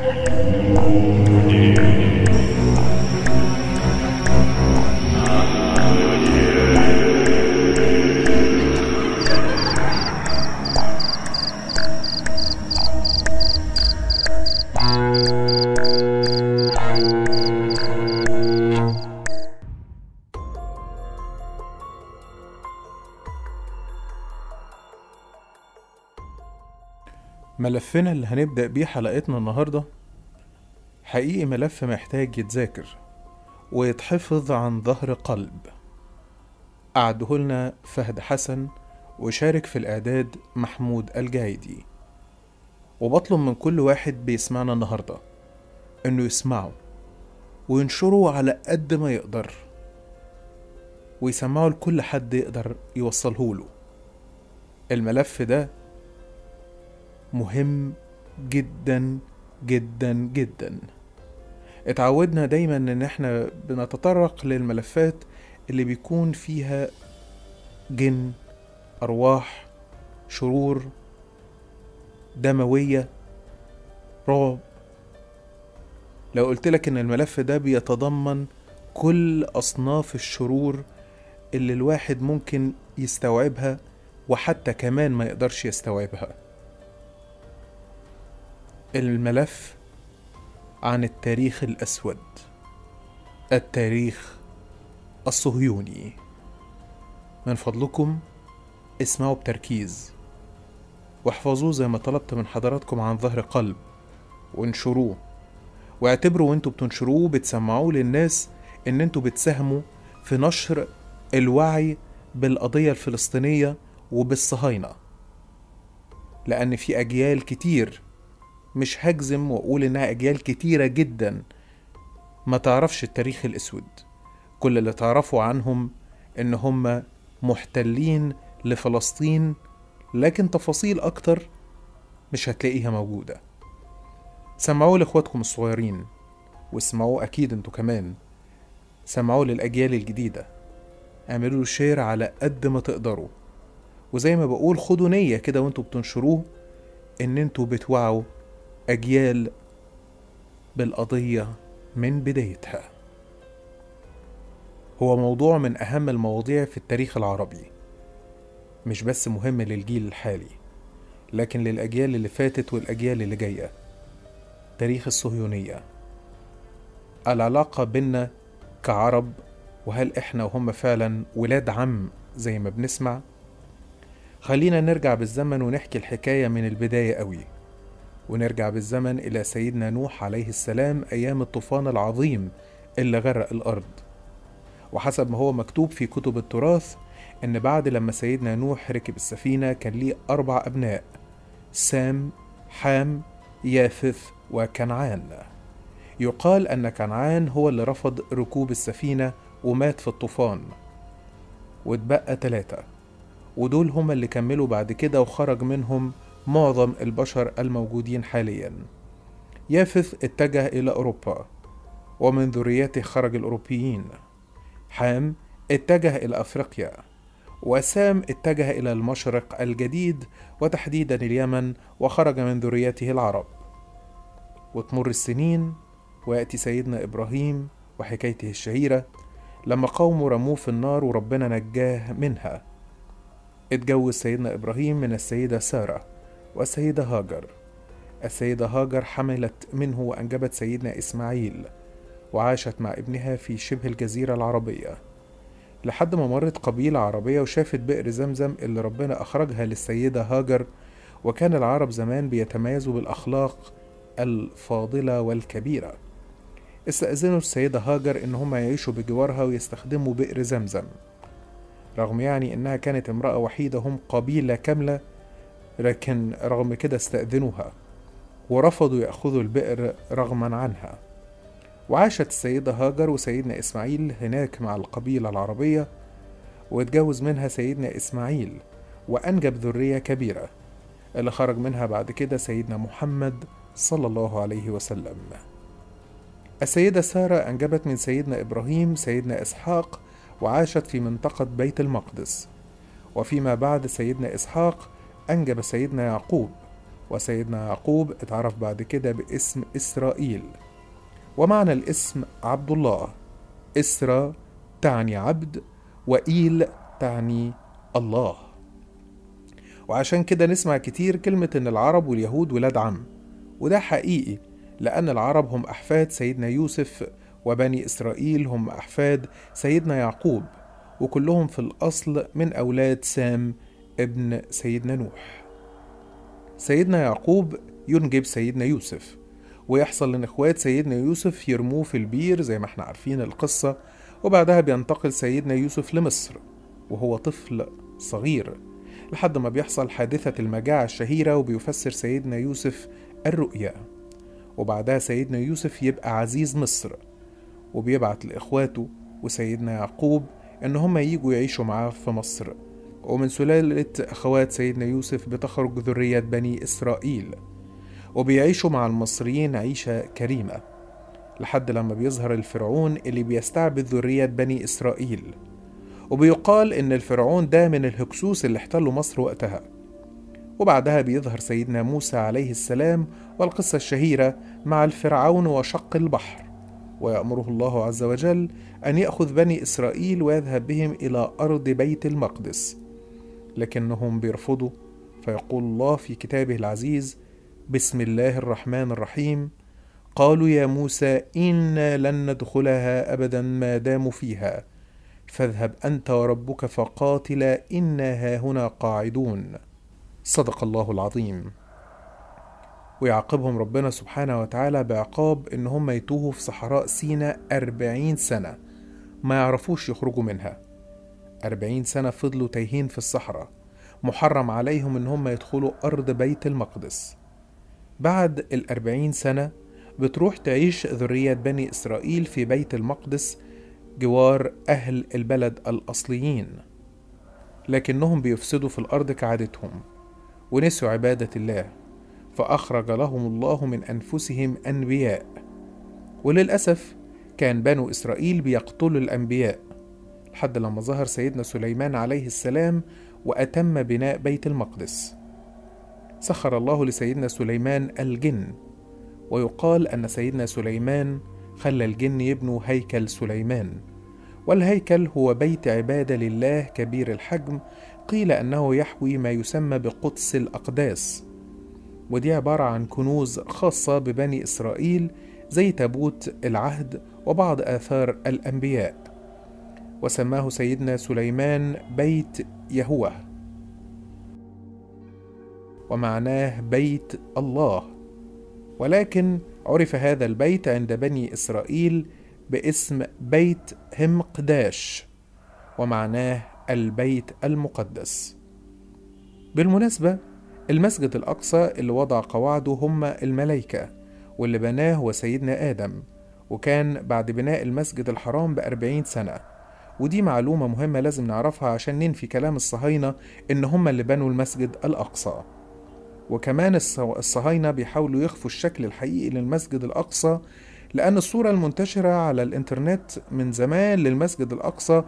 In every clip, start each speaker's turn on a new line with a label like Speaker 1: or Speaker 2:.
Speaker 1: ملفنا اللي هنبدأ بيه حلقتنا النهاردة حقيقي ملف محتاج يتذاكر ويتحفظ عن ظهر قلب أعده لنا فهد حسن وشارك في الإعداد محمود الجايدي وبطلب من كل واحد بيسمعنا النهاردة إنه يسمعه وينشره على قد ما يقدر ويسمعه لكل حد يقدر يوصله له الملف ده مهم جدا جدا جدا اتعودنا دايما ان احنا بنتطرق للملفات اللي بيكون فيها جن ارواح شرور دموية رعب لو قلت لك ان الملف ده بيتضمن كل اصناف الشرور اللي الواحد ممكن يستوعبها وحتى كمان ما يقدرش يستوعبها الملف عن التاريخ الأسود التاريخ الصهيوني من فضلكم اسمعوا بتركيز واحفظوه زي ما طلبت من حضراتكم عن ظهر قلب وانشروه واعتبروا وانتوا بتنشروه بتسمعوه للناس ان انتوا بتساهموا في نشر الوعي بالقضية الفلسطينية وبالصهاينة لأن في أجيال كتير مش هجزم واقول انها اجيال كتيرة جدا ما تعرفش التاريخ الاسود كل اللي تعرفوا عنهم ان هم محتلين لفلسطين لكن تفاصيل اكتر مش هتلاقيها موجودة سمعوه لاخواتكم الصغيرين واسمعوه اكيد انتوا كمان سمعوه للاجيال الجديدة اعملوا شير على قد ما تقدروا وزي ما بقول خدوا نية كده وانتوا بتنشروه ان انتوا بتوعوا أجيال بالقضية من بدايتها هو موضوع من أهم المواضيع في التاريخ العربي مش بس مهم للجيل الحالي لكن للأجيال اللي فاتت والأجيال اللي جاية تاريخ الصهيونية العلاقة بينا كعرب وهل إحنا وهم فعلا ولاد عم زي ما بنسمع خلينا نرجع بالزمن ونحكي الحكاية من البداية قوي ونرجع بالزمن إلى سيدنا نوح عليه السلام أيام الطوفان العظيم اللي غرق الأرض وحسب ما هو مكتوب في كتب التراث إن بعد لما سيدنا نوح ركب السفينة كان ليه أربع أبناء سام حام يافث وكنعان يقال أن كنعان هو اللي رفض ركوب السفينة ومات في الطوفان واتبقى تلاتة ودول هما اللي كملوا بعد كده وخرج منهم معظم البشر الموجودين حاليا يافث اتجه إلى أوروبا ومن ذريته خرج الأوروبيين حام اتجه إلى أفريقيا وسام اتجه إلى المشرق الجديد وتحديدا اليمن وخرج من ذريته العرب وتمر السنين ويأتي سيدنا إبراهيم وحكايته الشهيرة لما قومه رموه في النار وربنا نجاه منها اتجوز سيدنا إبراهيم من السيدة سارة والسيدة هاجر السيدة هاجر حملت منه وأنجبت سيدنا إسماعيل وعاشت مع ابنها في شبه الجزيرة العربية لحد ما مرت قبيلة عربية وشافت بئر زمزم اللي ربنا أخرجها للسيدة هاجر وكان العرب زمان بيتميزوا بالأخلاق الفاضلة والكبيرة استأذنوا السيدة هاجر إن هم يعيشوا بجوارها ويستخدموا بئر زمزم رغم يعني إنها كانت امرأة وحيدة هم قبيلة كاملة لكن رغم كده استأذنوها ورفضوا يأخذوا البئر رغما عنها وعاشت السيدة هاجر وسيدنا إسماعيل هناك مع القبيلة العربية واتجوز منها سيدنا إسماعيل وأنجب ذرية كبيرة اللي خرج منها بعد كده سيدنا محمد صلى الله عليه وسلم السيدة سارة أنجبت من سيدنا إبراهيم سيدنا إسحاق وعاشت في منطقة بيت المقدس وفيما بعد سيدنا إسحاق أنجب سيدنا يعقوب وسيدنا يعقوب اتعرف بعد كده باسم إسرائيل ومعنى الاسم عبد الله إسرى تعني عبد وإيل تعني الله وعشان كده نسمع كتير كلمة إن العرب واليهود ولاد عم وده حقيقي لأن العرب هم أحفاد سيدنا يوسف وبني إسرائيل هم أحفاد سيدنا يعقوب وكلهم في الأصل من أولاد سام ابن سيدنا نوح سيدنا يعقوب ينجب سيدنا يوسف ويحصل ان اخوات سيدنا يوسف يرموه في البير زي ما احنا عارفين القصة وبعدها بينتقل سيدنا يوسف لمصر وهو طفل صغير لحد ما بيحصل حادثة المجاعة الشهيرة وبيفسر سيدنا يوسف الرؤيا وبعدها سيدنا يوسف يبقى عزيز مصر وبيبعت لإخواته وسيدنا يعقوب إن هما يجوا يعيشوا معاه في مصر ومن سلالة أخوات سيدنا يوسف بتخرج ذرية بني إسرائيل وبيعيشوا مع المصريين عيشة كريمة لحد لما بيظهر الفرعون اللي بيستعبد ذرية بني إسرائيل وبيقال إن الفرعون ده من الهكسوس اللي احتلوا مصر وقتها وبعدها بيظهر سيدنا موسى عليه السلام والقصة الشهيرة مع الفرعون وشق البحر ويأمره الله عز وجل أن يأخذ بني إسرائيل ويذهب بهم إلى أرض بيت المقدس لكنهم بيرفضوا فيقول الله في كتابه العزيز بسم الله الرحمن الرحيم قالوا يا موسى إنا لن ندخلها أبدا ما داموا فيها فاذهب أنت وربك فقاتلا إنا هاهنا قاعدون صدق الله العظيم ويعاقبهم ربنا سبحانه وتعالى بعقاب إن هم يتوهوا في صحراء سيناء أربعين سنة ما يعرفوش يخرجوا منها أربعين سنة فضلوا تايهين في الصحراء محرم عليهم إن هم يدخلوا أرض بيت المقدس بعد الأربعين سنة بتروح تعيش ذرية بني إسرائيل في بيت المقدس جوار أهل البلد الأصليين لكنهم بيفسدوا في الأرض كعادتهم ونسوا عبادة الله فأخرج لهم الله من أنفسهم أنبياء وللأسف كان بنو إسرائيل بيقتلوا الأنبياء لحد لما ظهر سيدنا سليمان عليه السلام وأتم بناء بيت المقدس سخر الله لسيدنا سليمان الجن ويقال أن سيدنا سليمان خلى الجن يبنوا هيكل سليمان والهيكل هو بيت عبادة لله كبير الحجم قيل أنه يحوي ما يسمى بقدس الأقداس ودي عبارة عن كنوز خاصة ببني إسرائيل زي تابوت العهد وبعض آثار الأنبياء وسماه سيدنا سليمان بيت يهوه ومعناه بيت الله ولكن عرف هذا البيت عند بني إسرائيل باسم بيت همقداش ومعناه البيت المقدس بالمناسبة المسجد الأقصى اللي وضع قواعده هم الملائكة واللي بناه هو سيدنا آدم وكان بعد بناء المسجد الحرام بأربعين سنة ودي معلومة مهمة لازم نعرفها عشان ننفي كلام الصهاينة إن هم اللي بنوا المسجد الأقصى وكمان الصهاينة بيحاولوا يخفوا الشكل الحقيقي للمسجد الأقصى لأن الصورة المنتشرة على الإنترنت من زمان للمسجد الأقصى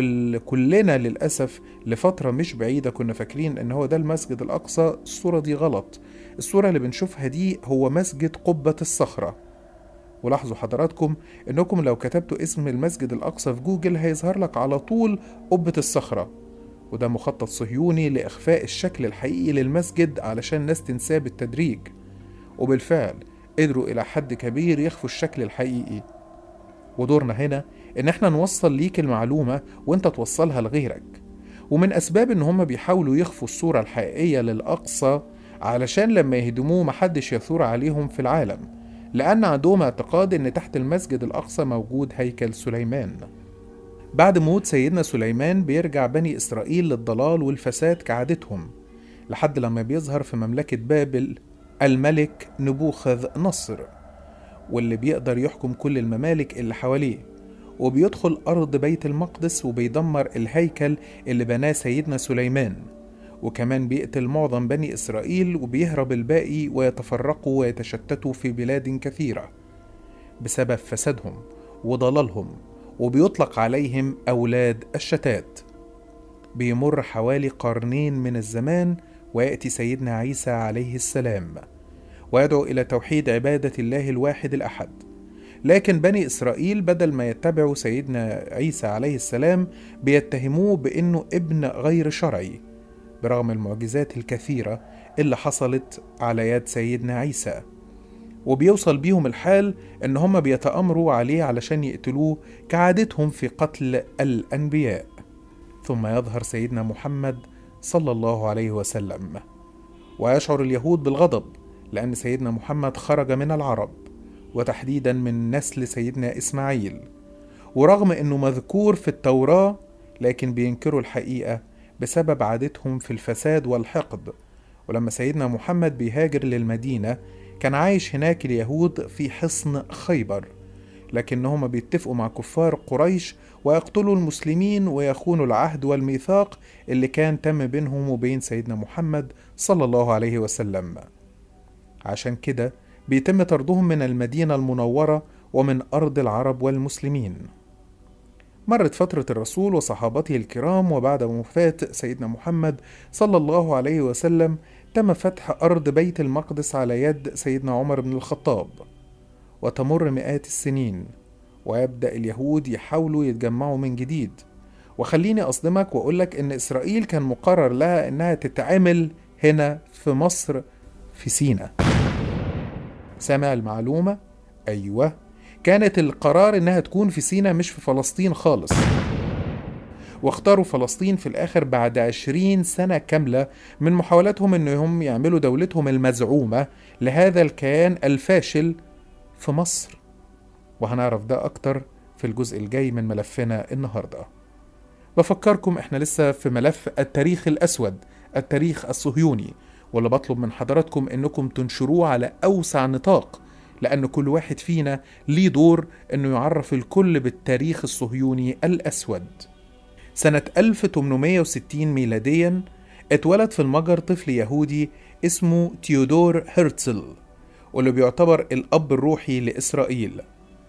Speaker 1: وكلنا للأسف لفترة مش بعيدة كنا فاكرين إن هو ده المسجد الأقصى الصورة دي غلط الصورة اللي بنشوفها دي هو مسجد قبة الصخرة ولاحظوا حضراتكم إنكم لو كتبتوا اسم المسجد الأقصى في جوجل هيظهر لك على طول قبة الصخرة وده مخطط صهيوني لإخفاء الشكل الحقيقي للمسجد علشان الناس تنساه بالتدريج وبالفعل قدروا إلى حد كبير يخفوا الشكل الحقيقي ودورنا هنا إن إحنا نوصل ليك المعلومة وإنت توصلها لغيرك ومن أسباب إن هما بيحاولوا يخفوا الصورة الحقيقية للأقصى علشان لما يهدموه محدش يثور عليهم في العالم لأن عندهم اعتقاد إن تحت المسجد الأقصى موجود هيكل سليمان بعد موت سيدنا سليمان بيرجع بني إسرائيل للضلال والفساد كعادتهم لحد لما بيظهر في مملكة بابل الملك نبوخذ نصر واللي بيقدر يحكم كل الممالك اللي حواليه وبيدخل أرض بيت المقدس وبيدمر الهيكل اللي بناه سيدنا سليمان وكمان بيقتل معظم بني إسرائيل وبيهرب الباقي ويتفرقوا ويتشتتوا في بلاد كثيرة بسبب فسادهم وضلالهم وبيطلق عليهم أولاد الشتات بيمر حوالي قرنين من الزمان ويأتي سيدنا عيسى عليه السلام ويدعو إلى توحيد عبادة الله الواحد الأحد لكن بني إسرائيل بدل ما يتبعوا سيدنا عيسى عليه السلام بيتهموه بأنه ابن غير شرعي برغم المعجزات الكثيرة اللي حصلت على يد سيدنا عيسى وبيوصل بيهم الحال ان هم بيتأمروا عليه علشان يقتلوه كعادتهم في قتل الأنبياء ثم يظهر سيدنا محمد صلى الله عليه وسلم ويشعر اليهود بالغضب لأن سيدنا محمد خرج من العرب وتحديدا من نسل سيدنا إسماعيل ورغم أنه مذكور في التوراة لكن بينكروا الحقيقة بسبب عادتهم في الفساد والحقد ولما سيدنا محمد بيهاجر للمدينة كان عايش هناك اليهود في حصن خيبر لكنهم بيتفقوا مع كفار قريش ويقتلوا المسلمين ويخونوا العهد والميثاق اللي كان تم بينهم وبين سيدنا محمد صلى الله عليه وسلم عشان كده بيتم طردهم من المدينة المنورة ومن أرض العرب والمسلمين مرت فترة الرسول وصحابته الكرام وبعد وفاة سيدنا محمد صلى الله عليه وسلم تم فتح أرض بيت المقدس على يد سيدنا عمر بن الخطاب وتمر مئات السنين ويبدأ اليهود يحاولوا يتجمعوا من جديد وخليني أصدمك وأقولك إن إسرائيل كان مقرر لها إنها تتعامل هنا في مصر في سينا سامع المعلومة؟ أيوة كانت القرار إنها تكون في سينا مش في فلسطين خالص واختاروا فلسطين في الآخر بعد عشرين سنة كاملة من محاولاتهم إنهم يعملوا دولتهم المزعومة لهذا الكيان الفاشل في مصر وهنعرف ده أكتر في الجزء الجاي من ملفنا النهاردة بفكركم إحنا لسه في ملف التاريخ الأسود التاريخ الصهيوني واللي بطلب من حضراتكم إنكم تنشروه على أوسع نطاق لأن كل واحد فينا ليه دور إنه يعرف الكل بالتاريخ الصهيوني الأسود سنة 1860 ميلاديا اتولد في المجر طفل يهودي اسمه تيودور هرتزل واللي بيعتبر الأب الروحي لإسرائيل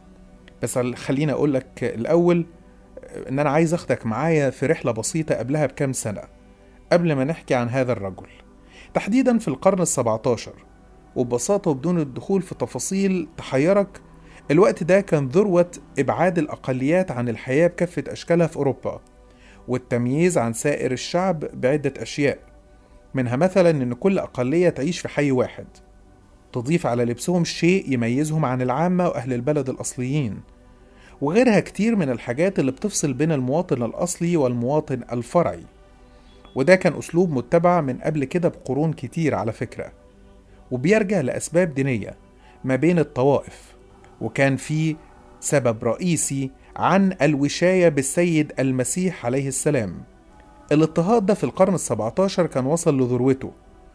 Speaker 1: بس خليني أقول لك الأول إن أنا عايز أخدك معايا في رحلة بسيطة قبلها بكام سنة قبل ما نحكي عن هذا الرجل تحديدا في القرن السبعة عشر وببساطة وبدون الدخول في تفاصيل تحيرك الوقت ده كان ذروة إبعاد الأقليات عن الحياة بكافة أشكالها في أوروبا والتمييز عن سائر الشعب بعدة أشياء منها مثلا إن كل أقلية تعيش في حي واحد تضيف على لبسهم شيء يميزهم عن العامة وأهل البلد الأصليين وغيرها كتير من الحاجات اللي بتفصل بين المواطن الأصلي والمواطن الفرعي وده كان أسلوب متبع من قبل كده بقرون كتير على فكرة وبيرجع لأسباب دينية ما بين الطوائف وكان في سبب رئيسي عن الوشاية بالسيد المسيح عليه السلام الاضطهاد ده في القرن السبعة عشر كان وصل لذروته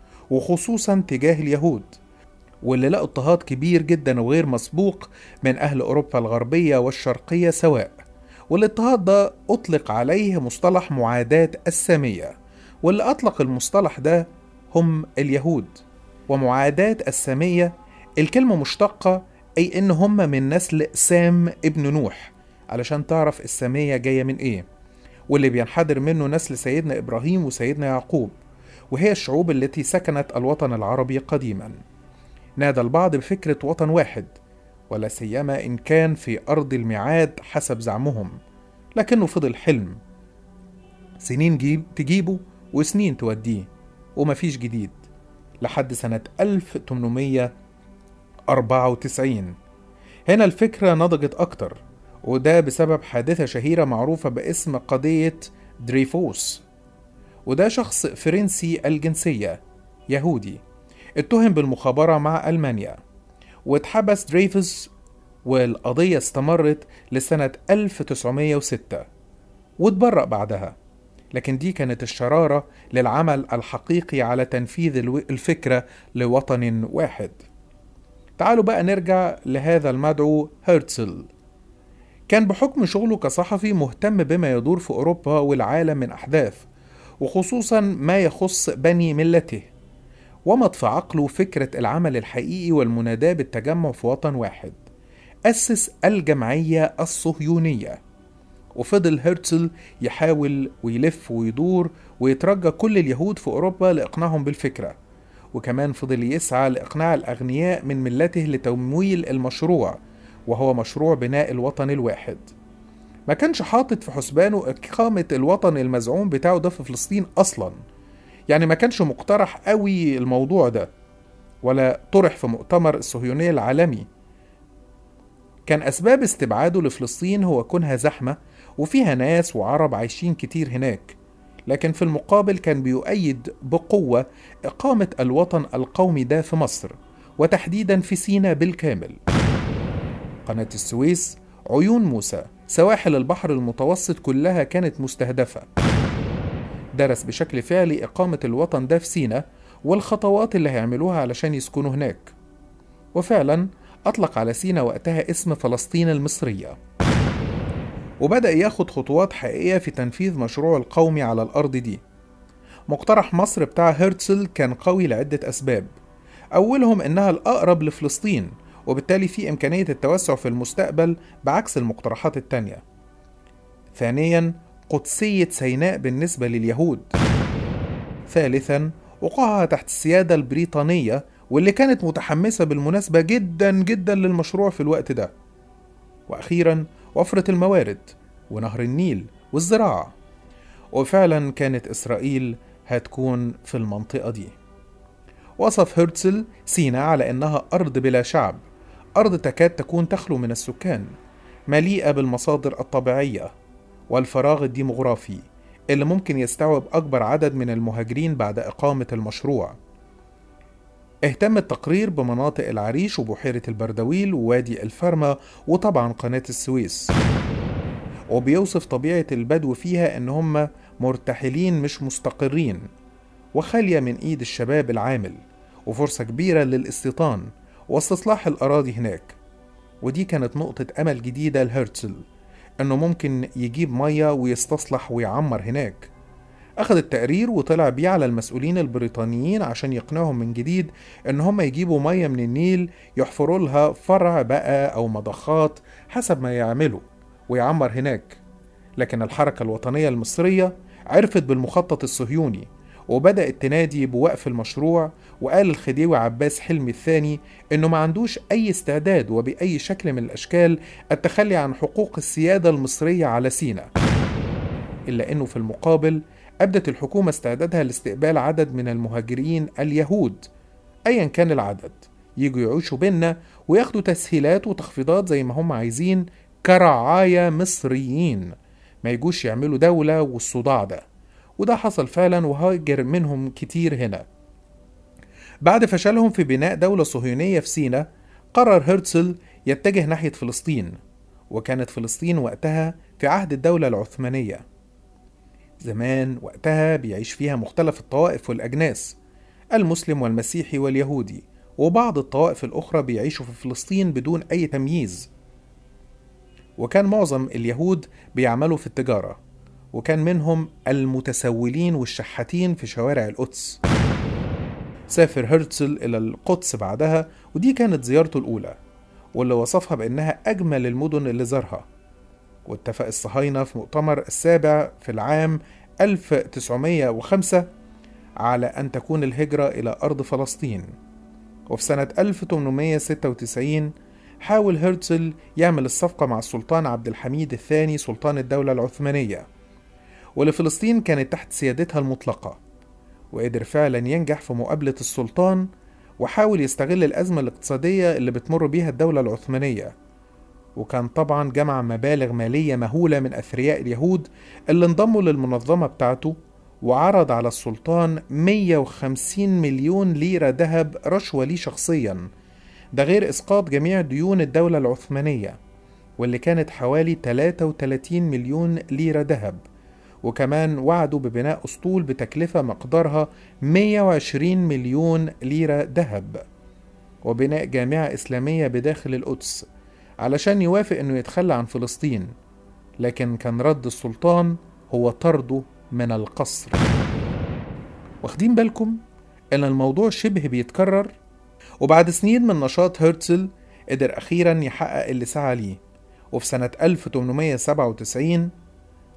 Speaker 1: وخصوصا تجاه اليهود واللي لقوا اضطهاد كبير جدا وغير مسبوق من أهل أوروبا الغربية والشرقية سواء والاضطهاد ده أطلق عليه مصطلح معاداة السامية واللي أطلق المصطلح ده هم اليهود ومعاداة السامية الكلمة مشتقة أي إن هم من نسل سام ابن نوح علشان تعرف السامية جاية من إيه واللي بينحدر منه نسل سيدنا إبراهيم وسيدنا يعقوب وهي الشعوب التي سكنت الوطن العربي قديما نادى البعض بفكرة وطن واحد ولا سيما إن كان في أرض الميعاد حسب زعمهم لكنه فضل حلم سنين جيب تجيبه وسنين توديه ومفيش جديد لحد سنة 1894 هنا الفكرة نضجت أكتر وده بسبب حادثة شهيرة معروفة باسم قضية دريفوس وده شخص فرنسي الجنسية يهودي اتهم بالمخابرة مع ألمانيا واتحبس دريفوس والقضية استمرت لسنة 1906 واتبرأ بعدها لكن دي كانت الشرارة للعمل الحقيقي على تنفيذ الفكرة لوطن واحد تعالوا بقى نرجع لهذا المدعو هرتزل كان بحكم شغله كصحفي مهتم بما يدور في أوروبا والعالم من أحداث وخصوصا ما يخص بني ملته ومض في عقله فكرة العمل الحقيقي والمناداة بالتجمع في وطن واحد أسس الجمعية الصهيونية وفضل هرتزل يحاول ويلف ويدور ويترجى كل اليهود في أوروبا لإقناعهم بالفكرة وكمان فضل يسعى لإقناع الأغنياء من ملته لتمويل المشروع وهو مشروع بناء الوطن الواحد ما كانش حاطط في حسبانه إقامة الوطن المزعوم بتاعه ده في فلسطين أصلا يعني ما كانش مقترح قوي الموضوع ده ولا طرح في مؤتمر الصهيونية العالمي كان أسباب استبعاده لفلسطين هو كونها زحمة وفيها ناس وعرب عايشين كتير هناك لكن في المقابل كان بيؤيد بقوة إقامة الوطن القومي ده في مصر وتحديدا في سيناء بالكامل قناة السويس عيون موسى سواحل البحر المتوسط كلها كانت مستهدفة درس بشكل فعلي إقامة الوطن ده في سيناء والخطوات اللي هيعملوها علشان يسكنوا هناك وفعلا أطلق على سيناء وقتها اسم فلسطين المصرية وبدأ ياخد خطوات حقيقية في تنفيذ مشروعه القومي على الأرض دي مقترح مصر بتاع هرتزل كان قوي لعدة أسباب أولهم إنها الأقرب لفلسطين وبالتالي في إمكانية التوسع في المستقبل بعكس المقترحات التانية ثانيا قدسية سيناء بالنسبة لليهود ثالثا وقوعها تحت السيادة البريطانية واللي كانت متحمسة بالمناسبة جدا جدا للمشروع في الوقت ده وأخيرا وفرة الموارد ونهر النيل والزراعة وفعلا كانت إسرائيل هتكون في المنطقة دي وصف هرتزل سيناء على إنها أرض بلا شعب أرض تكاد تكون تخلو من السكان مليئة بالمصادر الطبيعية والفراغ الديمغرافي اللي ممكن يستوعب أكبر عدد من المهاجرين بعد إقامة المشروع اهتم التقرير بمناطق العريش وبحيرة البردويل ووادي الفرمة وطبعا قناة السويس وبيوصف طبيعة البدو فيها إن هم مرتحلين مش مستقرين وخالية من إيد الشباب العامل وفرصة كبيرة للاستيطان واستصلاح الأراضي هناك ودي كانت نقطة أمل جديدة لهرتزل إنه ممكن يجيب مية ويستصلح ويعمر هناك أخذ التقرير وطلع بيه على المسؤولين البريطانيين عشان يقنعهم من جديد إن هم يجيبوا مية من النيل يحفروا لها فرع بقى أو مضخات حسب ما يعملوا ويعمر هناك لكن الحركة الوطنية المصرية عرفت بالمخطط الصهيوني وبدأت تنادي بوقف المشروع وقال الخديوي عباس حلمي الثاني إنه ما عندوش أي استعداد وبأي شكل من الأشكال التخلي عن حقوق السيادة المصرية على سيناء إلا إنه في المقابل أبدت الحكومة استعدادها لاستقبال عدد من المهاجرين اليهود أيا كان العدد يجوا يعيشوا بينا وياخدوا تسهيلات وتخفيضات زي ما هم عايزين كرعاية مصريين ما يجوش يعملوا دولة والصداع ده وده حصل فعلا وهاجر منهم كتير هنا بعد فشلهم في بناء دولة صهيونية في سيناء قرر هرتزل يتجه ناحية فلسطين وكانت فلسطين وقتها في عهد الدولة العثمانية زمان وقتها بيعيش فيها مختلف الطوائف والأجناس المسلم والمسيحي واليهودي وبعض الطوائف الأخرى بيعيشوا في فلسطين بدون أي تمييز وكان معظم اليهود بيعملوا في التجارة وكان منهم المتسولين والشحاتين في شوارع القدس سافر هرتزل إلى القدس بعدها ودي كانت زيارته الأولى واللي وصفها بأنها أجمل المدن اللي زارها واتفق الصهاينة في مؤتمر السابع في العام 1905 على أن تكون الهجرة إلى أرض فلسطين وفي سنة 1896 حاول هرتزل يعمل الصفقة مع السلطان عبد الحميد الثاني سلطان الدولة العثمانية ولفلسطين كانت تحت سيادتها المطلقة وقدر فعلا ينجح في مقابلة السلطان وحاول يستغل الأزمة الاقتصادية اللي بتمر بيها الدولة العثمانية وكان طبعا جمع مبالغ مالية مهولة من أثرياء اليهود اللي انضموا للمنظمة بتاعته وعرض على السلطان 150 مليون ليرة ذهب رشوة ليه شخصيا ده غير إسقاط جميع ديون الدولة العثمانية واللي كانت حوالي 33 مليون ليرة ذهب وكمان وعدوا ببناء أسطول بتكلفة مقدارها 120 مليون ليرة ذهب وبناء جامعة إسلامية بداخل القدس علشان يوافق إنه يتخلى عن فلسطين لكن كان رد السلطان هو طرده من القصر واخدين بالكم إن الموضوع شبه بيتكرر وبعد سنين من نشاط هرتزل قدر أخيرا يحقق اللي سعى ليه وفي سنة 1897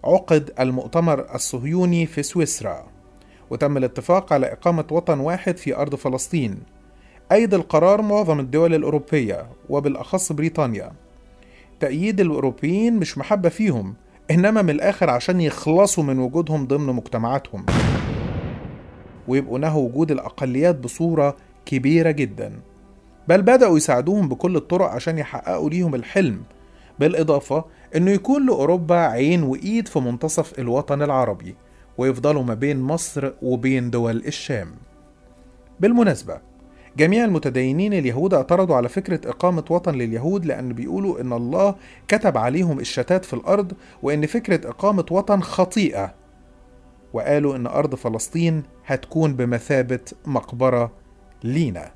Speaker 1: عقد المؤتمر الصهيوني في سويسرا وتم الاتفاق على إقامة وطن واحد في أرض فلسطين أيد القرار معظم الدول الأوروبية وبالأخص بريطانيا تأييد الأوروبيين مش محبة فيهم إنما من الآخر عشان يخلصوا من وجودهم ضمن مجتمعاتهم ويبقوا نهوا وجود الأقليات بصورة كبيرة جدا بل بدأوا يساعدوهم بكل الطرق عشان يحققوا ليهم الحلم بالإضافة إنه يكون لأوروبا عين وإيد في منتصف الوطن العربي ويفضلوا ما بين مصر وبين دول الشام بالمناسبة جميع المتدينين اليهود اعترضوا على فكرة إقامة وطن لليهود لأن بيقولوا إن الله كتب عليهم الشتات في الأرض وإن فكرة إقامة وطن خطيئة وقالوا إن أرض فلسطين هتكون بمثابة مقبرة لينا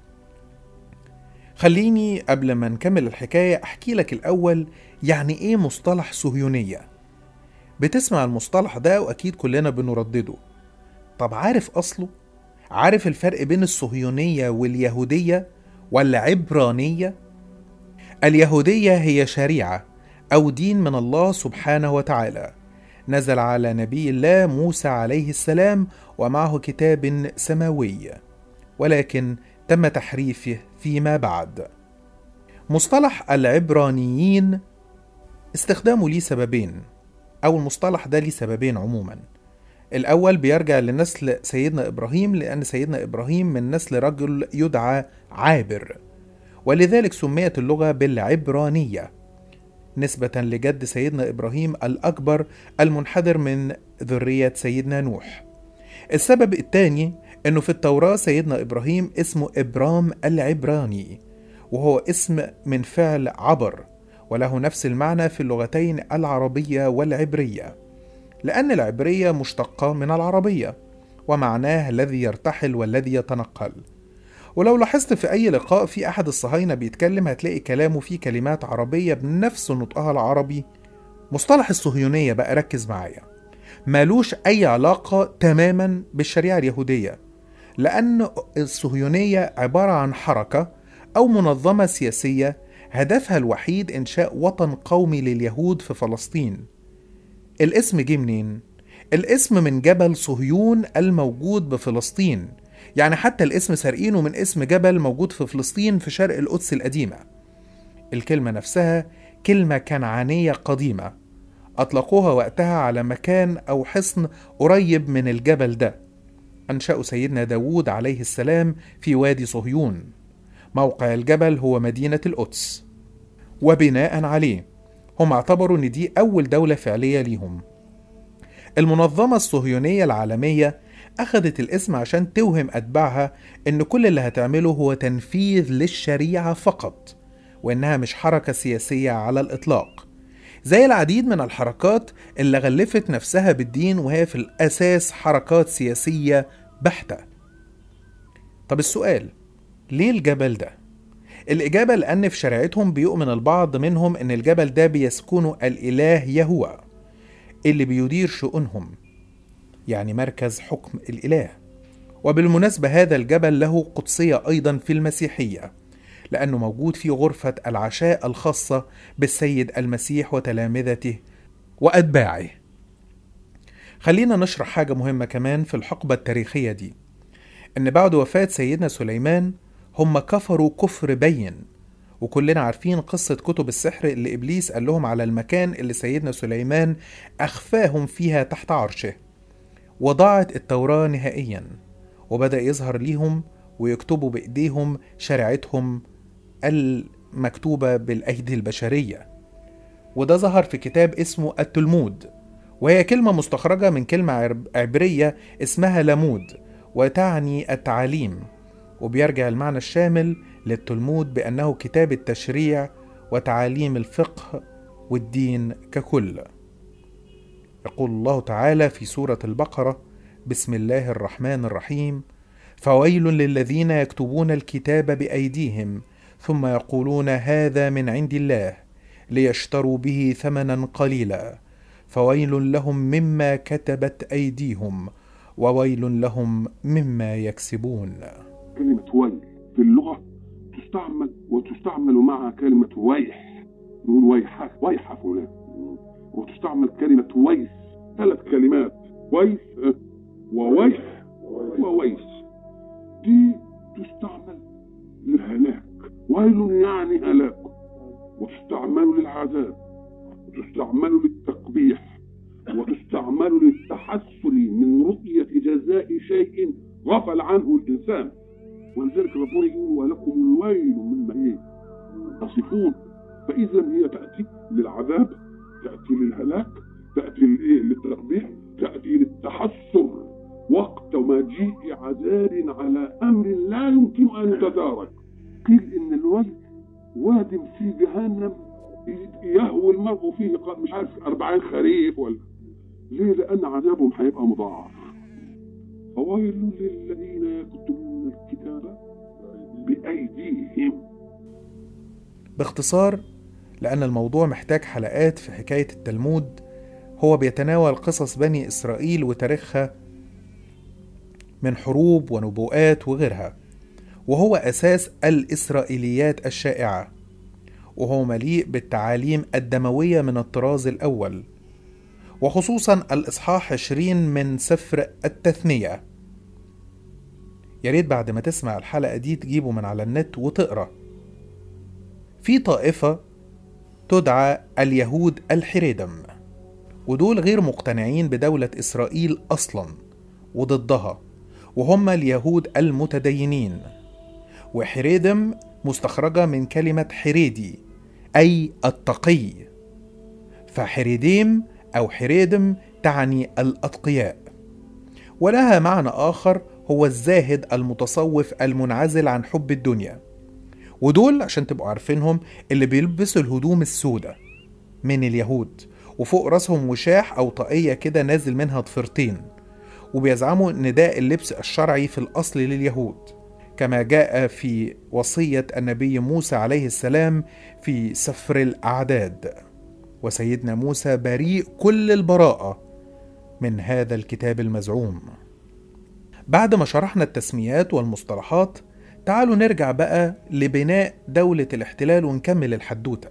Speaker 1: خليني قبل ما نكمل الحكاية أحكي لك الأول يعني إيه مصطلح صهيونية بتسمع المصطلح ده وأكيد كلنا بنردده طب عارف أصله؟ عارف الفرق بين الصهيونية واليهودية ولا عبرانية؟ اليهودية هي شريعة أو دين من الله سبحانه وتعالى نزل على نبي الله موسى عليه السلام ومعه كتاب سماوي ولكن تم تحريفه فيما بعد مصطلح العبرانيين استخدامه ليه سببين أو المصطلح ده ليه سببين عموما الأول بيرجع لنسل سيدنا إبراهيم لأن سيدنا إبراهيم من نسل رجل يدعى عابر ولذلك سميت اللغة بالعبرانية نسبة لجد سيدنا إبراهيم الأكبر المنحدر من ذرية سيدنا نوح السبب الثاني أنه في التوراة سيدنا إبراهيم اسمه إبرام العبراني وهو اسم من فعل عبر وله نفس المعنى في اللغتين العربية والعبرية لأن العبرية مشتقة من العربية ومعناه الذي يرتحل والذي يتنقل ولو لاحظت في أي لقاء في أحد الصهاينة بيتكلم هتلاقي كلامه فيه كلمات عربية بنفس نطقها العربي مصطلح الصهيونية بقى ركز معايا مالوش أي علاقة تماما بالشريعة اليهودية لأن الصهيونية عبارة عن حركة أو منظمة سياسية هدفها الوحيد إنشاء وطن قومي لليهود في فلسطين الاسم جه منين؟ الاسم من جبل صهيون الموجود بفلسطين يعني حتى الاسم سارقينه من اسم جبل موجود في فلسطين في شرق القدس القديمة الكلمة نفسها كلمة كنعانية قديمة أطلقوها وقتها على مكان أو حصن قريب من الجبل ده أنشأوا سيدنا داود عليه السلام في وادي صهيون موقع الجبل هو مدينة القدس وبناء عليه هم اعتبروا ان دي اول دولة فعلية ليهم المنظمة الصهيونية العالمية أخذت الاسم عشان توهم أتباعها إن كل اللي هتعمله هو تنفيذ للشريعة فقط وإنها مش حركة سياسية على الإطلاق زي العديد من الحركات اللي غلفت نفسها بالدين وهي في الأساس حركات سياسية بحتة طب السؤال ليه الجبل ده؟ الإجابة لأن في شريعتهم بيؤمن البعض منهم إن الجبل ده بيسكنه الإله يهوه اللي بيدير شؤونهم يعني مركز حكم الإله وبالمناسبة هذا الجبل له قدسية أيضا في المسيحية لأنه موجود في غرفة العشاء الخاصة بالسيد المسيح وتلامذته وأتباعه خلينا نشرح حاجة مهمة كمان في الحقبة التاريخية دي إن بعد وفاة سيدنا سليمان هم كفروا كفر بين وكلنا عارفين قصة كتب السحر اللي إبليس قال لهم على المكان اللي سيدنا سليمان أخفاهم فيها تحت عرشه وضاعت التوراة نهائيا وبدأ يظهر ليهم ويكتبوا بإيديهم شريعتهم المكتوبة بالأيدي البشرية وده ظهر في كتاب اسمه التلمود وهي كلمة مستخرجة من كلمة عبرية اسمها لمود وتعني التعاليم وبيرجع المعنى الشامل للتلمود بأنه كتاب التشريع وتعاليم الفقه والدين ككل يقول الله تعالى في سورة البقرة بسم الله الرحمن الرحيم فويل للذين يكتبون الكتاب بأيديهم ثم يقولون هذا من عند الله ليشتروا به ثمنا قليلا فويل لهم مما كتبت أيديهم وويل لهم مما يكسبون
Speaker 2: كلمة ويل في اللغة تستعمل وتستعمل معها كلمة ويح نقول ويحة ويحة فلان وتستعمل كلمة ويس ثلاث كلمات ويس وويس وويس دي تستعمل للهلاك ويل يعني هلاك وتستعمل للعذاب وتستعمل للتقبيح وتستعمل للتحسن من رؤية جزاء شيء غفل عنه الإنسان ولذلك ربنا يقول ولكم الويل مما ايه تصفون فإذا هي تأتي للعذاب تأتي للهلاك تأتي للإيه للتقبيح تأتي للتحسر وقت مجيء عذاب على أمر لا يمكن أن يتدارك قيل إن الويل واد في جهنم يهوي المرء فيه مش عارف 40 خريف ولا ليه؟ لأن عذابهم هيبقى مضاعف فويل للذين يكتبون الكتاب بأيديهم
Speaker 1: باختصار لأن الموضوع محتاج حلقات في حكاية التلمود هو بيتناول قصص بني إسرائيل وتاريخها من حروب ونبوءات وغيرها وهو أساس الإسرائيليات الشائعة وهو مليء بالتعاليم الدموية من الطراز الأول وخصوصا الإصحاح 20 من سفر التثنية يا ريت بعد ما تسمع الحلقة دي تجيبه من على النت وتقرأ في طائفة تدعى اليهود الحريدم ودول غير مقتنعين بدولة إسرائيل أصلا وضدها وهم اليهود المتدينين وحريدم مستخرجة من كلمة حريدي أي التقي فحريديم أو حريدم تعني الأتقياء ولها معنى آخر هو الزاهد المتصوف المنعزل عن حب الدنيا ودول عشان تبقوا عارفينهم اللي بيلبسوا الهدوم السوداء من اليهود وفوق راسهم وشاح أو طاقية كده نازل منها ضفيرتين وبيزعموا إن ده اللبس الشرعي في الأصل لليهود كما جاء في وصية النبي موسى عليه السلام في سفر الأعداد وسيدنا موسى بريء كل البراءة من هذا الكتاب المزعوم بعد ما شرحنا التسميات والمصطلحات تعالوا نرجع بقى لبناء دولة الاحتلال ونكمل الحدوتة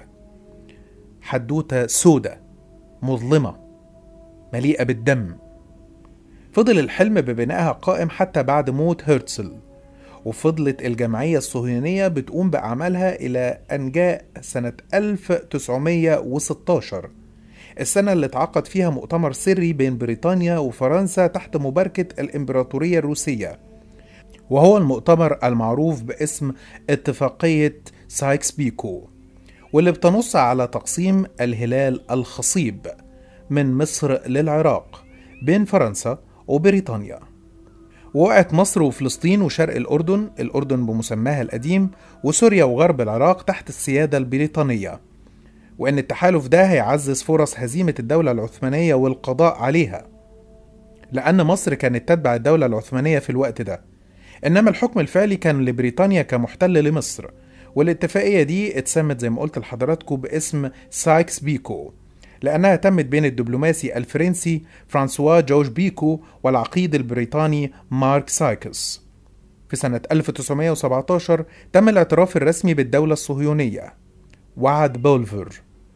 Speaker 1: حدوتة سودة مظلمة مليئة بالدم فضل الحلم ببنائها قائم حتى بعد موت هرتزل وفضلت الجمعية الصهيونية بتقوم بأعمالها إلى أن جاء سنة 1916 السنة اللي اتعقد فيها مؤتمر سري بين بريطانيا وفرنسا تحت مباركة الإمبراطورية الروسية وهو المؤتمر المعروف باسم اتفاقية سايكس بيكو واللي بتنص على تقسيم الهلال الخصيب من مصر للعراق بين فرنسا وبريطانيا وقعت مصر وفلسطين وشرق الأردن الأردن بمسماها القديم وسوريا وغرب العراق تحت السيادة البريطانية وإن التحالف ده هيعزز فرص هزيمة الدولة العثمانية والقضاء عليها لأن مصر كانت تتبع الدولة العثمانية في الوقت ده إنما الحكم الفعلي كان لبريطانيا كمحتل لمصر والاتفاقية دي اتسمت زي ما قلت لحضراتكم باسم سايكس بيكو لأنها تمت بين الدبلوماسي الفرنسي فرانسوا جورج بيكو والعقيد البريطاني مارك سايكس في سنة 1917 تم الاعتراف الرسمي بالدولة الصهيونية وعد بولفر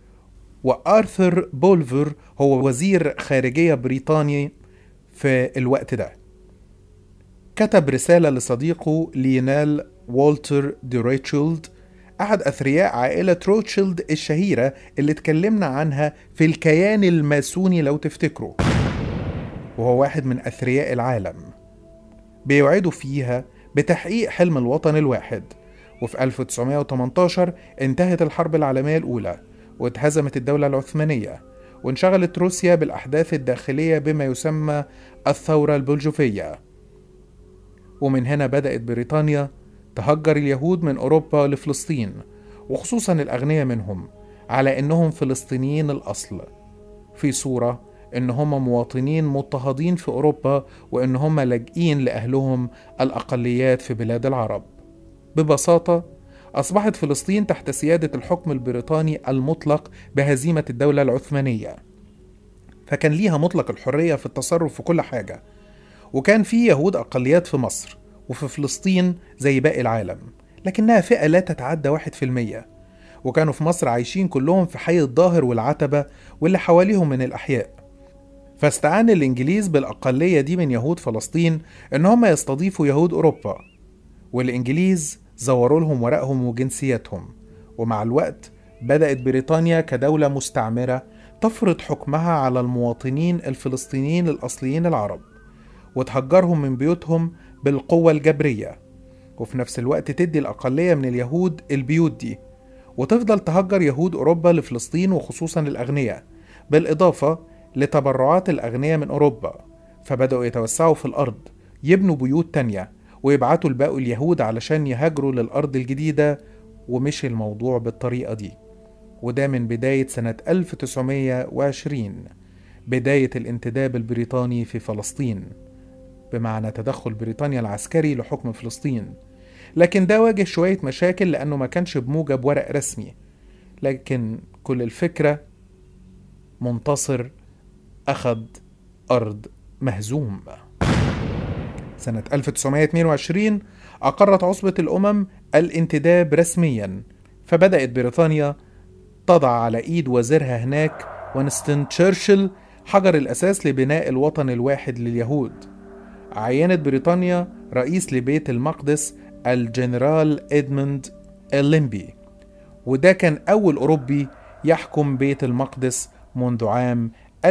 Speaker 1: وآرثر بولفر هو وزير خارجية بريطاني في الوقت ده كتب رسالة لصديقه لينال والتر دي ريتشولد أحد أثرياء عائلة روتشيلد الشهيرة اللي اتكلمنا عنها في الكيان الماسوني لو تفتكروا وهو واحد من أثرياء العالم بيوعدوا فيها بتحقيق حلم الوطن الواحد وفي 1918 انتهت الحرب العالمية الأولى واتهزمت الدولة العثمانية وانشغلت روسيا بالأحداث الداخلية بما يسمى الثورة البلجوفية ومن هنا بدأت بريطانيا تهجر اليهود من أوروبا لفلسطين وخصوصا الأغنياء منهم على أنهم فلسطينيين الأصل في صورة أن هم مواطنين مضطهدين في أوروبا وأن هم لاجئين لأهلهم الأقليات في بلاد العرب ببساطة أصبحت فلسطين تحت سيادة الحكم البريطاني المطلق بهزيمة الدولة العثمانية فكان ليها مطلق الحرية في التصرف في كل حاجة وكان في يهود أقليات في مصر وفي فلسطين زي باقي العالم لكنها فئة لا تتعدى واحد في المية وكانوا في مصر عايشين كلهم في حي الظاهر والعتبة واللي حواليهم من الأحياء فاستعان الإنجليز بالأقلية دي من يهود فلسطين إن هم يستضيفوا يهود أوروبا والإنجليز زوروا لهم ورقهم وجنسياتهم ومع الوقت بدأت بريطانيا كدولة مستعمرة تفرض حكمها على المواطنين الفلسطينيين الأصليين العرب وتهجرهم من بيوتهم بالقوة الجبرية وفي نفس الوقت تدي الأقلية من اليهود البيوت دي وتفضل تهجر يهود أوروبا لفلسطين وخصوصا الأغنياء بالإضافة لتبرعات الأغنياء من أوروبا فبدأوا يتوسعوا في الأرض يبنوا بيوت تانية ويبعتوا الباقي اليهود علشان يهاجروا للأرض الجديدة ومشي الموضوع بالطريقة دي وده من بداية سنة 1920 بداية الانتداب البريطاني في فلسطين بمعنى تدخل بريطانيا العسكري لحكم فلسطين لكن ده واجه شوية مشاكل لأنه ما كانش بموجب ورق رسمي لكن كل الفكرة منتصر أخذ أرض مهزوم سنة 1922 أقرت عصبة الأمم الانتداب رسميا فبدأت بريطانيا تضع على إيد وزيرها هناك وينستون تشرشل حجر الأساس لبناء الوطن الواحد لليهود عينت بريطانيا رئيس لبيت المقدس الجنرال إدموند الليمبي وده كان أول أوروبي يحكم بيت المقدس منذ عام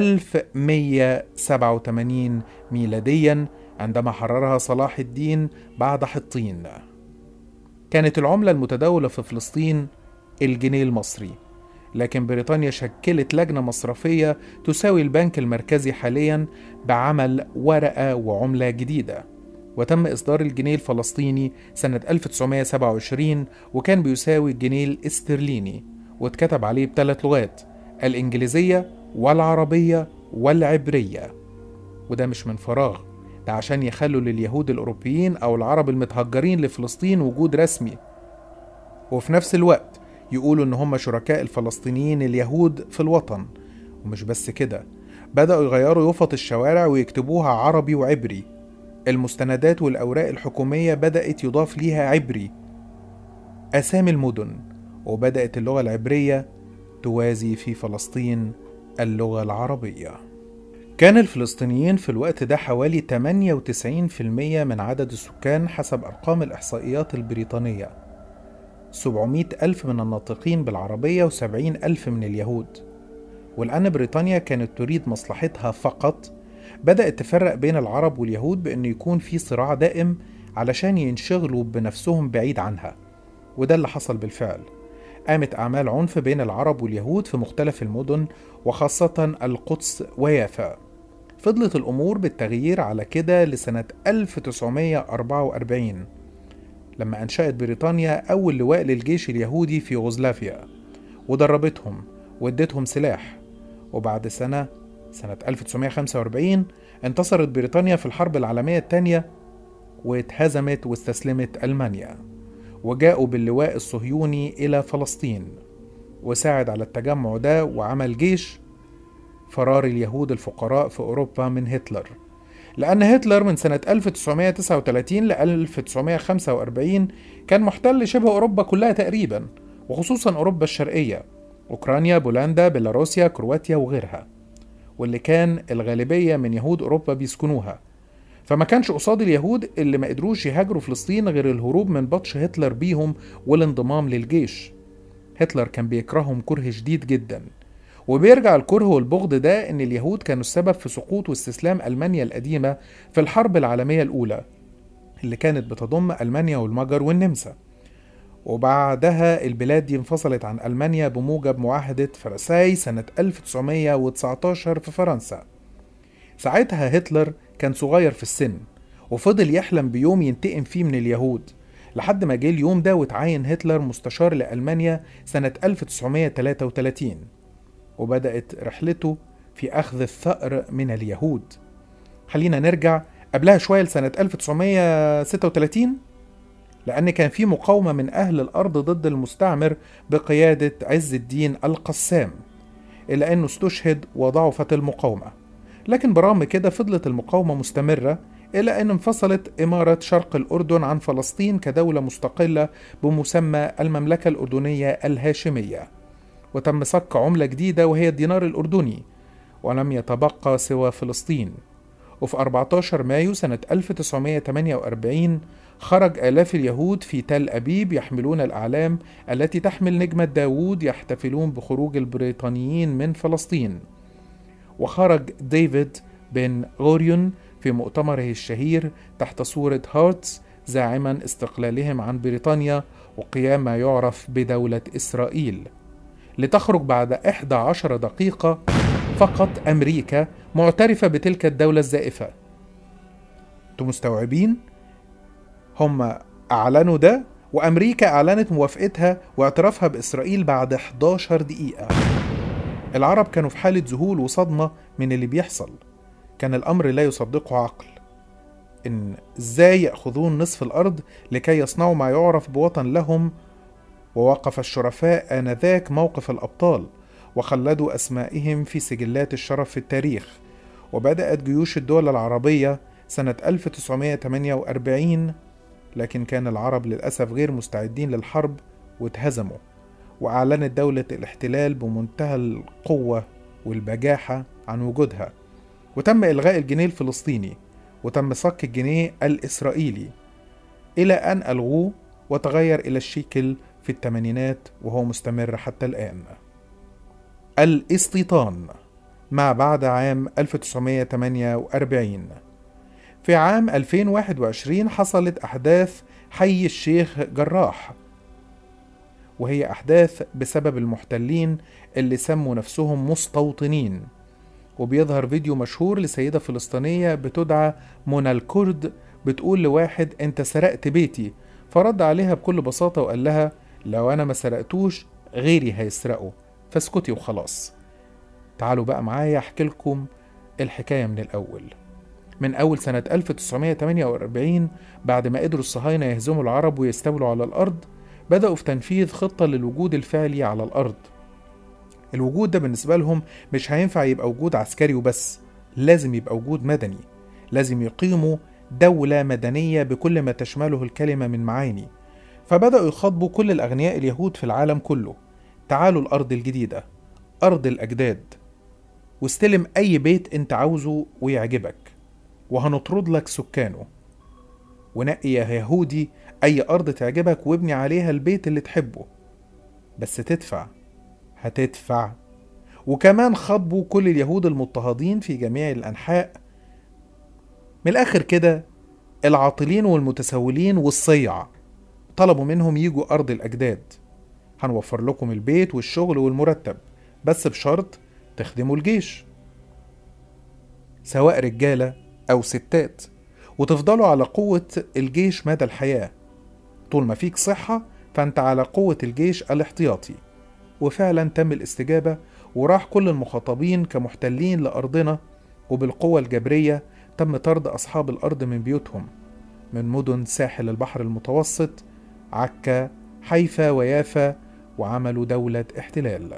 Speaker 1: 1187 ميلاديا عندما حررها صلاح الدين بعد حطين كانت العملة المتداولة في فلسطين الجنيه المصري لكن بريطانيا شكلت لجنة مصرفية تساوي البنك المركزي حاليا بعمل ورقة وعملة جديدة وتم إصدار الجنيه الفلسطيني سنة 1927 وكان بيساوي الجنيه الاسترليني واتكتب عليه بثلاث لغات الإنجليزية والعربية والعبرية وده مش من فراغ ده عشان يخلوا لليهود الأوروبيين أو العرب المتهجرين لفلسطين وجود رسمي وفي نفس الوقت يقولوا إن هم شركاء الفلسطينيين اليهود في الوطن ومش بس كده بدأوا يغيروا يفط الشوارع ويكتبوها عربي وعبري المستندات والأوراق الحكومية بدأت يضاف ليها عبري أسامي المدن وبدأت اللغة العبرية توازي في فلسطين اللغة العربية كان الفلسطينيين في الوقت ده حوالي 98% من عدد السكان حسب أرقام الإحصائيات البريطانية 700 ألف من الناطقين بالعربية و70 ألف من اليهود ولأن بريطانيا كانت تريد مصلحتها فقط بدأت تفرق بين العرب واليهود بأن يكون في صراع دائم علشان ينشغلوا بنفسهم بعيد عنها وده اللي حصل بالفعل قامت أعمال عنف بين العرب واليهود في مختلف المدن وخاصة القدس ويافا فضلت الأمور بالتغيير على كده لسنة 1944 لما أنشأت بريطانيا أول لواء للجيش اليهودي في يوغوسلافيا ودربتهم وادتهم سلاح وبعد سنة سنة 1945 انتصرت بريطانيا في الحرب العالمية الثانية واتهزمت واستسلمت ألمانيا وجاءوا باللواء الصهيوني إلى فلسطين وساعد على التجمع ده وعمل جيش فرار اليهود الفقراء في أوروبا من هتلر لأن هتلر من سنة 1939 ل 1945 كان محتل شبه أوروبا كلها تقريبا وخصوصا أوروبا الشرقية أوكرانيا، بولندا، بيلاروسيا، كرواتيا وغيرها واللي كان الغالبية من يهود أوروبا بيسكنوها فما كانش قصاد اليهود اللي ما قدروش يهاجروا فلسطين غير الهروب من بطش هتلر بيهم والانضمام للجيش هتلر كان بيكرههم كره شديد جدا وبيرجع الكره والبغض ده ان اليهود كانوا السبب في سقوط واستسلام المانيا القديمه في الحرب العالميه الاولى اللي كانت بتضم المانيا والمجر والنمسا وبعدها البلاد دي انفصلت عن ألمانيا بموجب معاهدة فرساي سنة 1919 في فرنسا ساعتها هتلر كان صغير في السن وفضل يحلم بيوم ينتقم فيه من اليهود لحد ما جه اليوم ده وتعين هتلر مستشار لألمانيا سنة 1933 وبدأت رحلته في أخذ الثأر من اليهود خلينا نرجع قبلها شوية لسنة 1936 لأن كان في مقاومة من أهل الأرض ضد المستعمر بقيادة عز الدين القسام إلا أنه استشهد وضعفت المقاومة لكن برغم كده فضلت المقاومة مستمرة إلى أن انفصلت إمارة شرق الأردن عن فلسطين كدولة مستقلة بمسمى المملكة الأردنية الهاشمية وتم صك عملة جديدة وهي الدينار الأردني ولم يتبقى سوى فلسطين وفي 14 مايو سنة 1948 خرج آلاف اليهود في تل أبيب يحملون الأعلام التي تحمل نجمة داوود يحتفلون بخروج البريطانيين من فلسطين وخرج ديفيد بن غوريون في مؤتمره الشهير تحت صورة هارتس زاعما استقلالهم عن بريطانيا وقيام ما يعرف بدولة إسرائيل لتخرج بعد 11 دقيقة فقط أمريكا معترفة بتلك الدولة الزائفة انتوا مستوعبين؟ هم أعلنوا ده وأمريكا أعلنت موافقتها واعترافها بإسرائيل بعد 11 دقيقة العرب كانوا في حالة ذهول وصدمة من اللي بيحصل كان الأمر لا يصدقه عقل إن إزاي يأخذون نصف الأرض لكي يصنعوا ما يعرف بوطن لهم ووقف الشرفاء آنذاك موقف الأبطال وخلدوا أسمائهم في سجلات الشرف في التاريخ وبدأت جيوش الدول العربية سنة 1948 لكن كان العرب للأسف غير مستعدين للحرب واتهزموا وأعلنت دولة الاحتلال بمنتهى القوة والبجاحة عن وجودها وتم إلغاء الجنيه الفلسطيني وتم صك الجنيه الإسرائيلي إلى أن ألغوه وتغير إلى الشيكل في الثمانينات وهو مستمر حتى الآن الاستيطان ما بعد عام 1948 في عام 2021 حصلت أحداث حي الشيخ جراح وهي أحداث بسبب المحتلين اللي سموا نفسهم مستوطنين وبيظهر فيديو مشهور لسيدة فلسطينية بتدعى منى الكرد بتقول لواحد انت سرقت بيتي فرد عليها بكل بساطة وقال لها لو انا ما سرقتوش غيري هيسرقه فاسكتي وخلاص تعالوا بقى معايا احكي لكم الحكاية من الأول من أول سنة 1948 بعد ما قدروا الصهاينة يهزموا العرب ويستولوا على الأرض بدأوا في تنفيذ خطة للوجود الفعلي على الأرض الوجود ده بالنسبة لهم مش هينفع يبقى وجود عسكري وبس لازم يبقى وجود مدني لازم يقيموا دولة مدنية بكل ما تشمله الكلمة من معاني فبدأوا يخاطبوا كل الأغنياء اليهود في العالم كله تعالوا الأرض الجديدة أرض الأجداد واستلم أي بيت أنت عاوزه ويعجبك وهنطرد لك سكانه ونقي يا يهودي أي أرض تعجبك وابني عليها البيت اللي تحبه بس تدفع هتدفع وكمان خاطبوا كل اليهود المضطهدين في جميع الأنحاء من الآخر كده العاطلين والمتسولين والصيع طلبوا منهم يجوا أرض الأجداد هنوفر لكم البيت والشغل والمرتب بس بشرط تخدموا الجيش سواء رجالة أو ستات وتفضلوا على قوة الجيش مدى الحياة طول ما فيك صحة فأنت على قوة الجيش الاحتياطي وفعلا تم الاستجابة وراح كل المخاطبين كمحتلين لأرضنا وبالقوة الجبرية تم طرد أصحاب الأرض من بيوتهم من مدن ساحل البحر المتوسط عكا حيفا ويافا وعملوا دولة احتلال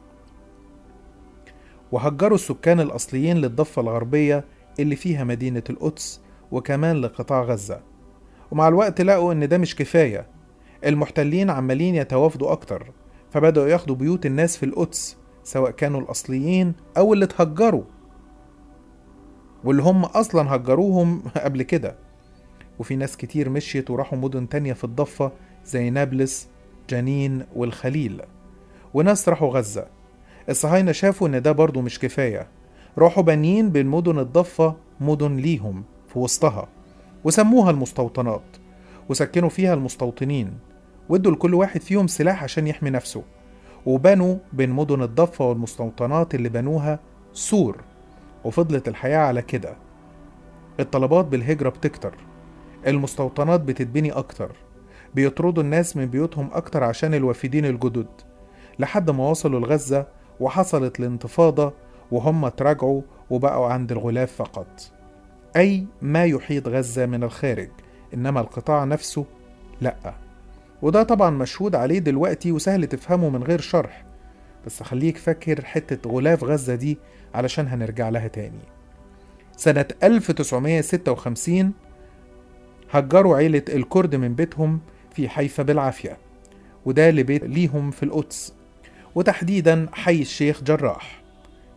Speaker 1: وهجروا السكان الأصليين للضفة الغربية اللي فيها مدينة القدس وكمان لقطاع غزة ومع الوقت لقوا إن ده مش كفاية المحتلين عمالين يتوافدوا أكتر فبدأوا ياخدوا بيوت الناس في القدس سواء كانوا الأصليين أو اللي اتهجروا واللي هم أصلا هجروهم قبل كده وفي ناس كتير مشيت وراحوا مدن تانية في الضفة زي نابلس جنين والخليل وناس راحوا غزة الصهاينة شافوا إن ده برضو مش كفاية راحوا بانيين بين مدن الضفة مدن ليهم في وسطها وسموها المستوطنات وسكنوا فيها المستوطنين وادوا لكل واحد فيهم سلاح عشان يحمي نفسه وبنوا بين مدن الضفة والمستوطنات اللي بنوها سور وفضلت الحياة على كده الطلبات بالهجرة بتكتر المستوطنات بتتبني أكتر بيطردوا الناس من بيوتهم أكتر عشان الوافدين الجدد لحد ما وصلوا لغزة وحصلت الانتفاضة وهم تراجعوا وبقوا عند الغلاف فقط أي ما يحيط غزة من الخارج إنما القطاع نفسه لأ وده طبعا مشهود عليه دلوقتي وسهل تفهمه من غير شرح بس خليك فاكر حتة غلاف غزة دي علشان هنرجع لها تاني سنة 1956 هجروا عيلة الكرد من بيتهم في حيفا بالعافية وده لبيت ليهم في القدس وتحديدا حي الشيخ جراح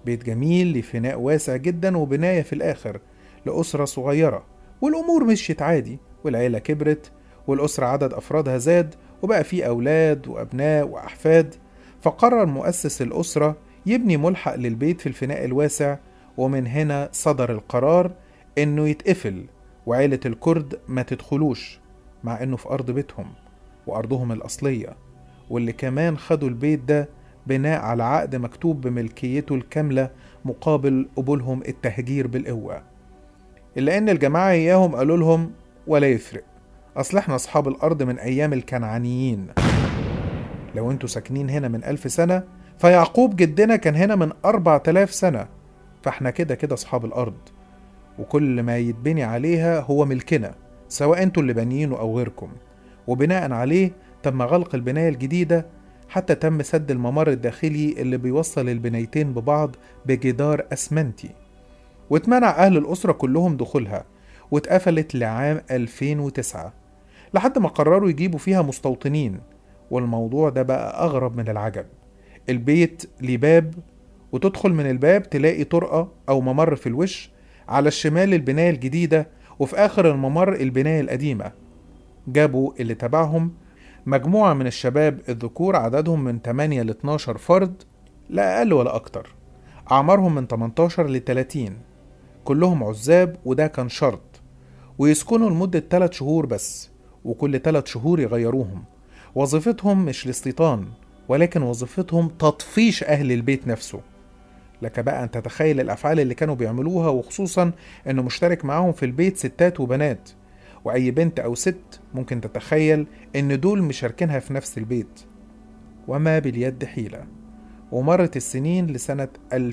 Speaker 1: بيت جميل لفناء واسع جدا وبناية في الآخر لأسرة صغيرة والأمور مشيت عادي والعيلة كبرت والأسرة عدد أفرادها زاد وبقى في أولاد وأبناء وأحفاد فقرر مؤسس الأسرة يبني ملحق للبيت في الفناء الواسع ومن هنا صدر القرار إنه يتقفل وعيلة الكرد ما تدخلوش مع إنه في أرض بيتهم وأرضهم الأصلية واللي كمان خدوا البيت ده بناء على عقد مكتوب بملكيته الكاملة مقابل قبولهم التهجير بالقوة إلا إن الجماعة إياهم قالوا لهم ولا يفرق أصل إحنا أصحاب الأرض من أيام الكنعانيين لو انتوا ساكنين هنا من ألف سنة فيعقوب جدنا كان هنا من أربع تلاف سنة فإحنا كده كده أصحاب الأرض وكل ما يتبني عليها هو ملكنا سواء انتوا اللي بانيينه أو غيركم وبناء عليه تم غلق البناية الجديدة حتى تم سد الممر الداخلي اللي بيوصل البنايتين ببعض بجدار أسمنتي واتمنع أهل الأسرة كلهم دخولها واتقفلت لعام 2009 لحد ما قرروا يجيبوا فيها مستوطنين والموضوع ده بقى أغرب من العجب البيت ليه باب وتدخل من الباب تلاقي طرقة أو ممر في الوش على الشمال البناية الجديدة وفي آخر الممر البناية القديمة جابوا اللي تبعهم مجموعة من الشباب الذكور عددهم من 8 ل 12 فرد لا أقل ولا أكتر أعمارهم من 18 ل 30 كلهم عزاب وده كان شرط ويسكنوا لمدة 3 شهور بس وكل 3 شهور يغيروهم وظيفتهم مش الاستيطان ولكن وظيفتهم تطفيش أهل البيت نفسه لك بقى أن تتخيل الأفعال اللي كانوا بيعملوها وخصوصا أنه مشترك معاهم في البيت ستات وبنات وأي بنت أو ست ممكن تتخيل أن دول مشاركينها في نفس البيت وما باليد حيلة ومرت السنين لسنة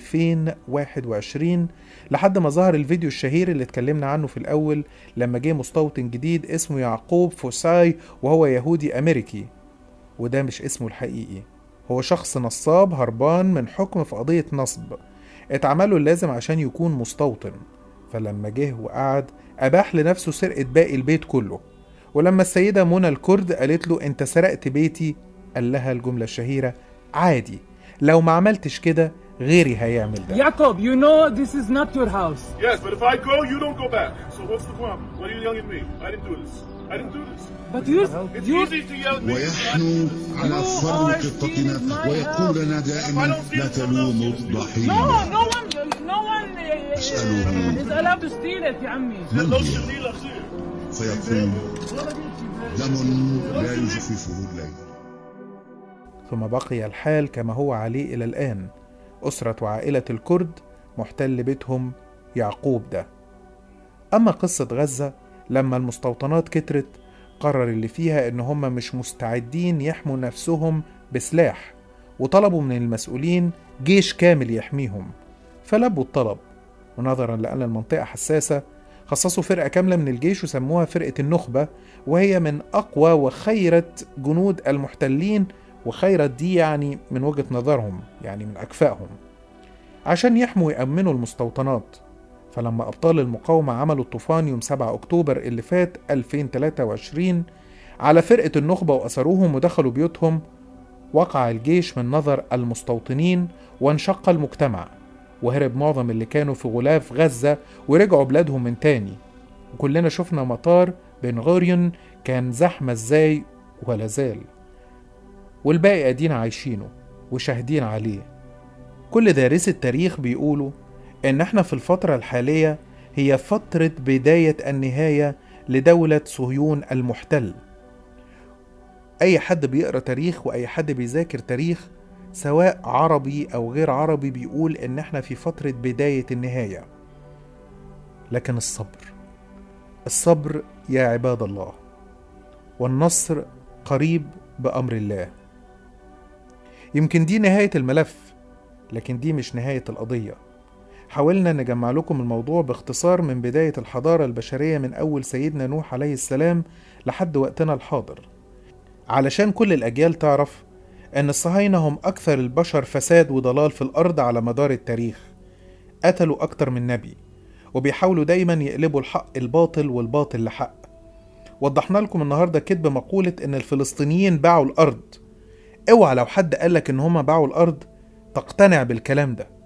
Speaker 1: 2021 لحد ما ظهر الفيديو الشهير اللي اتكلمنا عنه في الأول لما جه مستوطن جديد اسمه يعقوب فوساي وهو يهودي أمريكي وده مش اسمه الحقيقي هو شخص نصاب هربان من حكم في قضية نصب اتعمله اللازم عشان يكون مستوطن فلما جه وقعد أباح لنفسه سرقة باقي البيت كله ولما السيدة منى الكرد قالت له أنت سرقت بيتي قال لها الجملة الشهيرة عادي لو ما عملتش كده غيري هيعمل ده
Speaker 3: Jacob, you know this is not your house.
Speaker 4: Yes, but if I go, you don't go back. So what's the problem? Why are you yelling at me? I didn't do this. I didn't do this.
Speaker 3: But you,
Speaker 4: It's
Speaker 3: you,
Speaker 4: easy to yell at me.
Speaker 5: ويحنو على فرو قطتنا ويقول لنا دائما لا تلوموا
Speaker 3: no,
Speaker 5: الضحية
Speaker 3: no one, no one uh,
Speaker 5: اسألوه
Speaker 3: is allowed to steal it, يا عمي.
Speaker 5: من
Speaker 4: No
Speaker 5: هي
Speaker 4: شغلي خير.
Speaker 5: فيقول دم لا يجففه الليل
Speaker 1: ثم بقي الحال كما هو عليه إلى الآن أسرة وعائلة الكرد محتل بيتهم يعقوب ده أما قصة غزة لما المستوطنات كترت قرر اللي فيها إن هم مش مستعدين يحموا نفسهم بسلاح وطلبوا من المسؤولين جيش كامل يحميهم فلبوا الطلب ونظرا لأن المنطقة حساسة خصصوا فرقة كاملة من الجيش وسموها فرقة النخبة وهي من أقوى وخيرة جنود المحتلين وخيرة دي يعني من وجهة نظرهم يعني من أكفائهم عشان يحموا ويأمنوا المستوطنات فلما أبطال المقاومة عملوا الطوفان يوم 7 أكتوبر اللي فات 2023 على فرقة النخبة وأسروهم ودخلوا بيوتهم وقع الجيش من نظر المستوطنين وانشق المجتمع وهرب معظم اللي كانوا في غلاف غزة ورجعوا بلادهم من تاني وكلنا شفنا مطار بن غوريون كان زحمة ازاي ولا زال والباقي قاعدين عايشينه وشاهدين عليه كل دارسي التاريخ بيقولوا إن إحنا في الفترة الحالية هي فترة بداية النهاية لدولة صهيون المحتل أي حد بيقرأ تاريخ وأي حد بيذاكر تاريخ سواء عربي أو غير عربي بيقول إن إحنا في فترة بداية النهاية لكن الصبر الصبر يا عباد الله والنصر قريب بأمر الله يمكن دي نهاية الملف لكن دي مش نهاية القضية حاولنا نجمع لكم الموضوع باختصار من بداية الحضارة البشرية من أول سيدنا نوح عليه السلام لحد وقتنا الحاضر علشان كل الأجيال تعرف أن الصهاينة هم أكثر البشر فساد وضلال في الأرض على مدار التاريخ قتلوا أكتر من نبي وبيحاولوا دايما يقلبوا الحق الباطل والباطل لحق وضحنا لكم النهاردة كذب مقولة إن الفلسطينيين باعوا الأرض اوعى لو حد قالك إن هما باعوا الأرض تقتنع بالكلام ده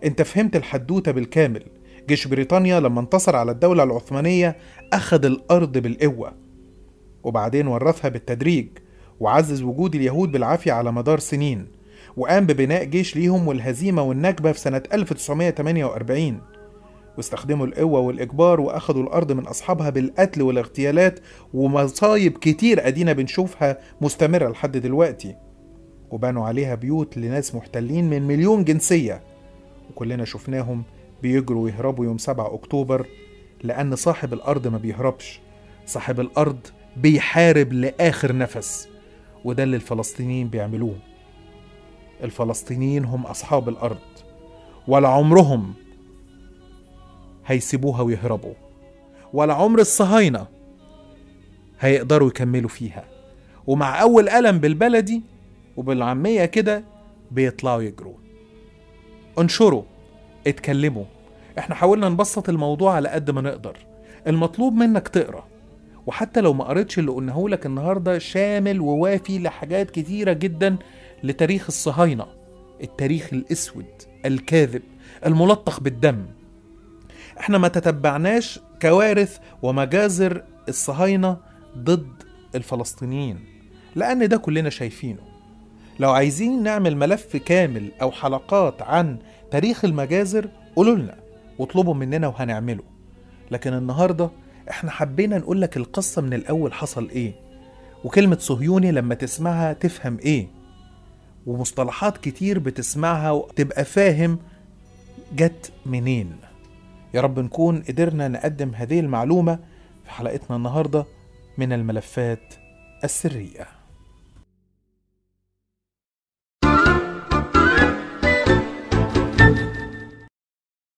Speaker 1: انت فهمت الحدوتة بالكامل جيش بريطانيا لما انتصر على الدولة العثمانية أخذ الأرض بالقوة وبعدين ورثها بالتدريج وعزز وجود اليهود بالعافية على مدار سنين وقام ببناء جيش ليهم والهزيمة والنكبة في سنة 1948 واستخدموا القوة والإجبار وأخذوا الأرض من أصحابها بالقتل والاغتيالات ومصايب كتير أدينا بنشوفها مستمرة لحد دلوقتي وبنوا عليها بيوت لناس محتلين من مليون جنسية وكلنا شفناهم بيجروا ويهربوا يوم 7 أكتوبر لأن صاحب الأرض ما بيهربش صاحب الأرض بيحارب لآخر نفس وده اللي الفلسطينيين بيعملوه الفلسطينيين هم أصحاب الأرض ولا عمرهم هيسيبوها ويهربوا ولا عمر الصهاينة هيقدروا يكملوا فيها ومع أول ألم بالبلدي وبالعامية كده بيطلعوا يجروا انشروا اتكلموا احنا حاولنا نبسط الموضوع على قد ما نقدر المطلوب منك تقرا وحتى لو ما قريتش اللي قلناه لك النهارده شامل ووافي لحاجات كتيره جدا لتاريخ الصهاينه التاريخ الاسود الكاذب الملطخ بالدم احنا ما تتبعناش كوارث ومجازر الصهاينه ضد الفلسطينيين لان ده كلنا شايفينه لو عايزين نعمل ملف كامل او حلقات عن تاريخ المجازر قولوا لنا واطلبوا مننا وهنعمله لكن النهارده احنا حبينا نقول لك القصه من الاول حصل ايه وكلمه صهيوني لما تسمعها تفهم ايه ومصطلحات كتير بتسمعها وتبقى فاهم جت منين يا رب نكون قدرنا نقدم هذه المعلومه في حلقتنا النهارده من الملفات السريه